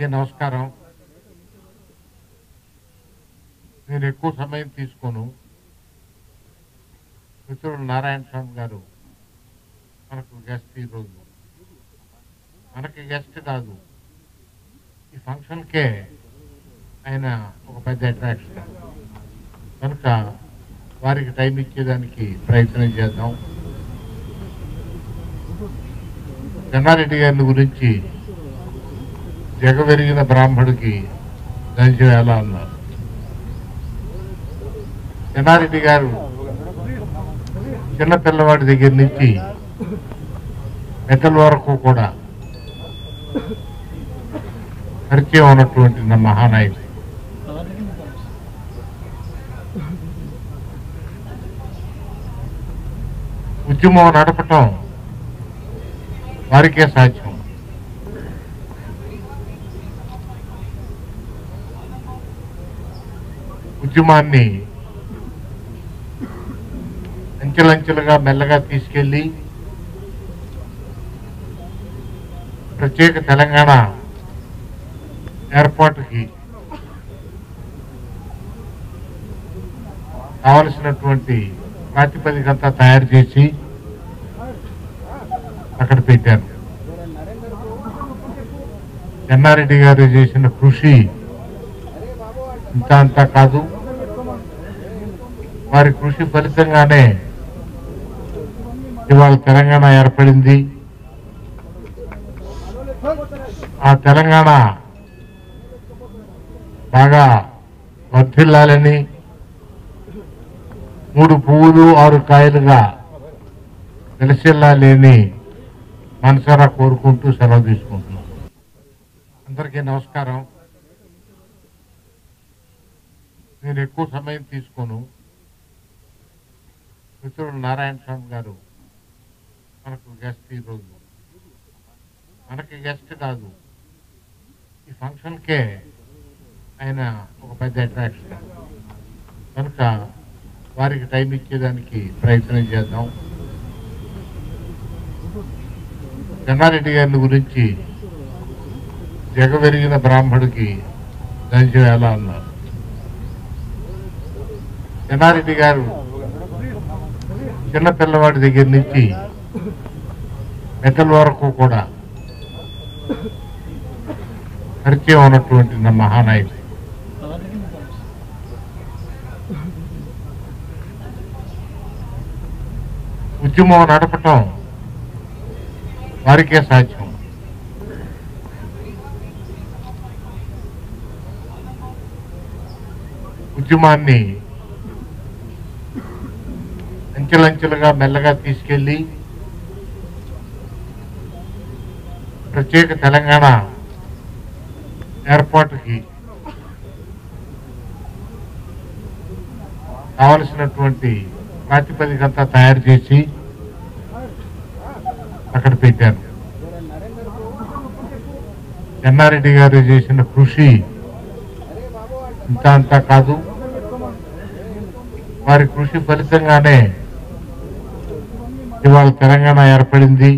నమస్కారం నేను ఎక్కువ సమయం తీసుకోను మిత్రుడు నారాయణ స్వామి గారు మనకు గెస్ట్ ఈరోజు మనకి గెస్ట్ కాదు ఈ ఫంక్షన్కే ఆయన ఒక పెద్ద అట్రాక్షన్ కనుక వారికి టైం ఇచ్చేదానికి ప్రయత్నం చేద్దాం జన్నారెడ్డి గారిని గురించి జగవెరిగిన బ్రాహ్మడికి దంచం ఎలా అన్నారు జన్నారెడ్డి గారు చిన్న పిల్లవాడి దగ్గర నుంచి పెద్దల వరకు కూడా పరిచయం ఉన్నటువంటి నా మహానాయకుడు ఉద్యమం నడపటం వారికే సాధ్యం ఉద్యమాన్ని అంచెలంచెలుగా మెల్లగా తీసుకెళ్లి ప్రత్యేక తెలంగాణ ఏర్పాటుకి కావలసినటువంటి ప్రాతిపదిక అంతా తయారు చేసి అక్కడ పెట్టారు చెన్నారెడ్డి గారు చేసిన కృషి ఇంత అంతా కాదు వారి కృషి ఫలితంగానే ఇవాళ తెలంగాణ ఏర్పడింది ఆ తెలంగాణ బాగా వర్ధిల్లాలని మూడు పువ్వులు ఆరు కాయలుగా వెలసిల్లాలని మనసారా కోరుకుంటూ సెలవు తీసుకుంటున్నాం అందరికీ నమస్కారం నేను ఎక్కువ సమయం తీసుకోను మిత్రుడు నారాయణ స్వామి గారు మనకు గెస్ట్ ఈరోజు మనకి గెస్ట్ కాదు ఈ ఫంక్షన్కే ఆయన ఒక పెద్ద అట్రాక్షన్ కనుక వారికి టైం ఇచ్చేదానికి ప్రయత్నం చేద్దాం జన్నారెడ్డి గారిని గురించి జగవెరిగిన బ్రాహ్మడికి దంచం ఎలా అన్నారు జన్నారెడ్డి గారు చిన్న పిల్లవాడి దగ్గర నుంచి పెద్దల వరకు కూడా పరిచయం ఉన్నటువంటి నా మహానాయకుడు ఉద్యమం నడపటం వారికే సాధ్యం ఉద్యమాన్ని అంచెలంచెలుగా మెల్లగా తీసుకెళ్లి ప్రత్యేక తెలంగాణ ఏర్పాటుకి కావలసినటువంటి ప్రాతిపదిక అంతా తయారు చేసి అక్కడ పెట్టారు చెన్నారెడ్డి గారు చేసిన కృషి ఇంత అంతా కాదు వారి కృషి ఫలితంగానే ఇవాళ తెలంగాణ ఏర్పడింది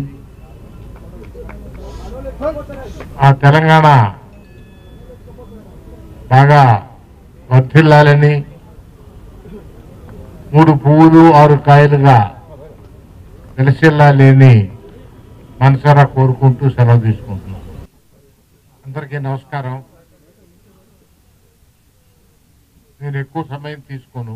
ఆ తెలంగాణ బాగా వర్ధిల్లాలని మూడు పువ్వులు ఆరు కాయలుగా వెలసిల్లాలని మనసారా కోరుకుంటూ సెలవు తీసుకుంటున్నాం అందరికీ నమస్కారం నేను ఎక్కువ సమయం తీసుకోను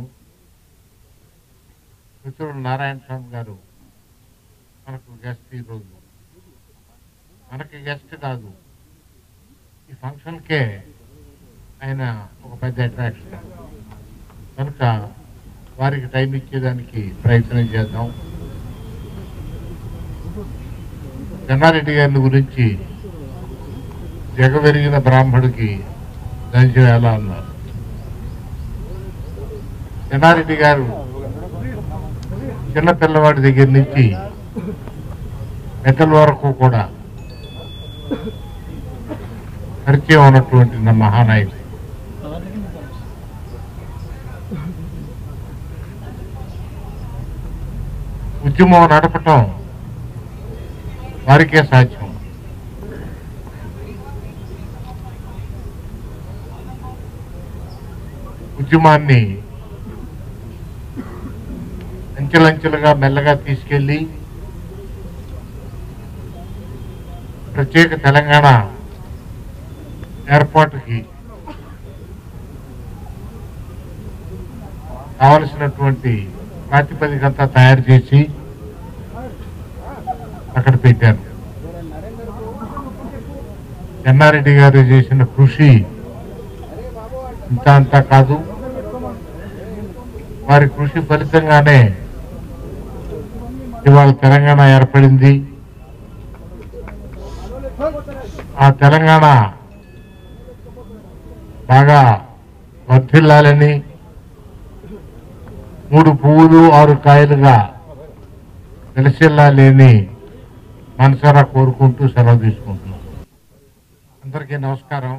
మిత్రుడు నారాయణ స్వామి గారు మనకు గెస్ట్ ఈరోజు మనకి గెస్ట్ కాదు ఈ ఫంక్షన్కే ఆయన ఒక పెద్ద అట్రాక్షన్ కనుక వారికి టైం ఇచ్చేదానికి ప్రయత్నం చేద్దాం జన్నారెడ్డి గారిని గురించి జగవెరిగిన బ్రాహ్మడికి దంచం ఎలా అన్నారు జన్నారెడ్డి గారు చిన్న పిల్లవాడి దగ్గర నుంచి పెద్దల వరకు కూడా పరిచయం ఉన్నటువంటి నా మహానాయకుడు ఉద్యమం నడపటం వారికే సాధ్యం ఉద్యమాన్ని అంచెలంచెలుగా మెల్లగా తీసుకెళ్లి ప్రత్యేక తెలంగాణ ఏర్పాటుకి కావలసినటువంటి ప్రాతిపదిక అంతా తయారు చేసి అక్కడ పెట్టారు చెన్నారెడ్డి గారు చేసిన కృషి ఇంత అంతా కాదు వారి కృషి ఫలితంగానే ఇవాళ తెలంగాణ ఏర్పడింది ఆ తెలంగాణ బాగా వర్ధిల్లాలని మూడు పువ్వులు ఆరు కాయలుగా వెలసిల్లాలని మనసారా కోరుకుంటూ సెలవు తీసుకుంటున్నాం అందరికీ నమస్కారం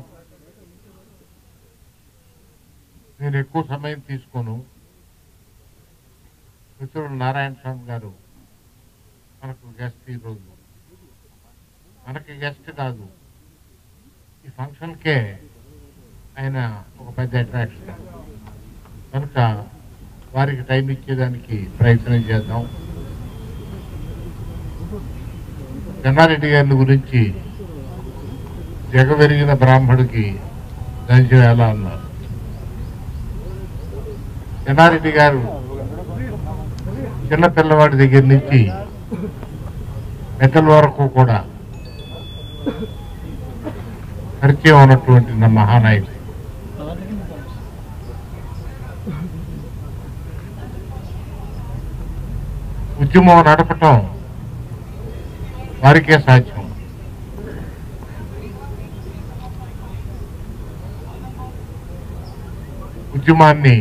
నేను ఎక్కువ సమయం తీసుకోను మిత్రుడు నారాయణ స్వామి గారు మనకు గెస్ట్ ఈరోజు మనకి గెస్ట్ కాదు ఈ ఫంక్షన్కే ఆయన ఒక పెద్ద అట్రాక్షన్ కనుక వారికి టైం ఇచ్చేదానికి ప్రయత్నం చేద్దాం చెన్నారెడ్డి గారిని గురించి జగవెరిగిన బ్రాహ్మడికి దంచం ఎలా అన్నారు చెన్నారెడ్డి గారు చిన్న పిల్లవాడి దగ్గర నుంచి పెద్దల వరకు కూడా పరిచయం ఉన్నటువంటి నా మహానాయకుడు ఉద్యమం నడపటం వారికే సాధ్యం ఉద్యమాన్ని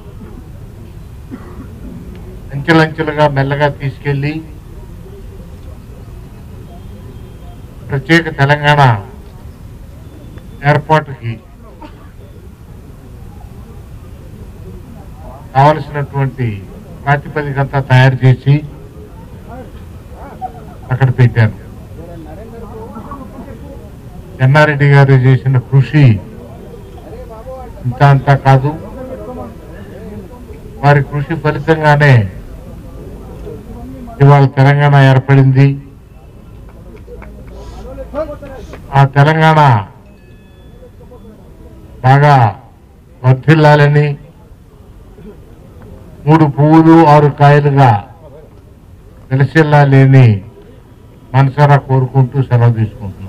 అంచెలంచెలుగా మెల్లగా తీసుకెళ్లి ప్రత్యేక తెలంగాణ ఏర్పాటుకి కావలసినటువంటి ప్రాతిపదిక అంతా తయారు చేసి అక్కడ పెట్టారు చెన్నారెడ్డి గారు చేసిన కృషి ఇంత అంతా కాదు వారి కృషి ఫలితంగానే ఇవాళ తెలంగాణ ఏర్పడింది ఆ తెలంగాణ బాగా వర్ధిల్లాలని మూడు పువ్వులు ఆరు కాయలుగా వెలసిల్లాలని మనసారా కోరుకుంటూ సెలవు తీసుకుంటున్నాం